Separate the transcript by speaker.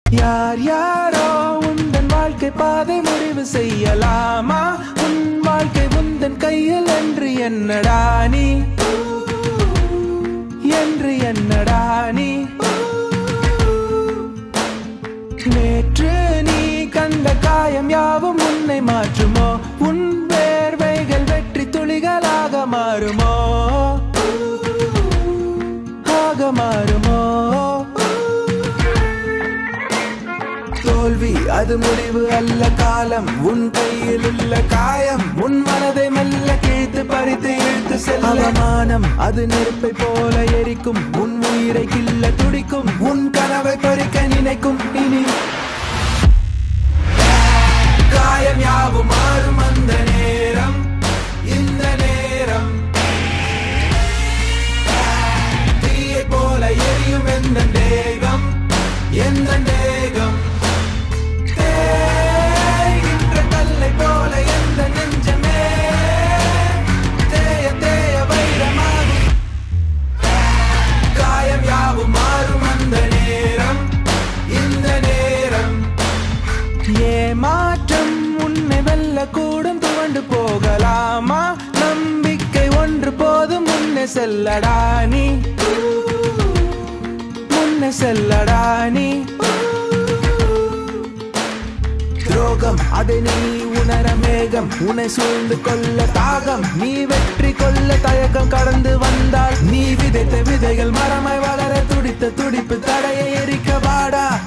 Speaker 1: யார் யாரோ உந்தன் வாழ்க்கை பாதை முடிவு செய்யலாமா உன் வாழ்க்கை உந்தன் கையில் என்று என்னடா நீ என்று என்னடா நீ நேற்று நீ கண்ட காயம் யாவும் உன்னை மாற்றுமோ உன் வேர்வைகள் வெற்றி துளிகளாக மாறுமோ ஆக மாறுமோ தோல்வி அது முடிவு அல்ல காலம் உன் கையில் உள்ள காயம் உன் மனதை மெல்ல கிழித்து பறித்து இழுத்து செல்ல அவமானம் அது நெருப்பை போல எரிக்கும் உன் உயிரை கில்ல துடிக்கும் உன் கனவை பறிக்க நினைக்கும் இனி காயம் யாவும் மாறும் அந்த நேரம் இந்த நேரம் தீயை போல எரியும் எந்த தேகம் எந்த தேகம் தேய்கின்ற கல்லை போல எந்த நெஞ்சமே தேய தேய வைரமாகும் காயம் யாவும் மாறும் அந்த நேரம் இந்த நேரம் ஏமாற்றம் உன்னை வெல்ல கூடும் துவண்டு போகலாமா நம்பிக்கை ஒன்று போதும் முன்னே செல்லடா நீ முன்னே செல்லடா நீ துரோகம் அதை நீ உணர மேகம் உன்னை சூழ்ந்து கொள்ள தாகம் நீ வெற்றி கொள்ள தயக்கம் கடந்து வந்தால் நீ விதைத்த விதைகள் மரமாய் வளர துடித்த துடிப்பு தடையை எரிக்க வாடா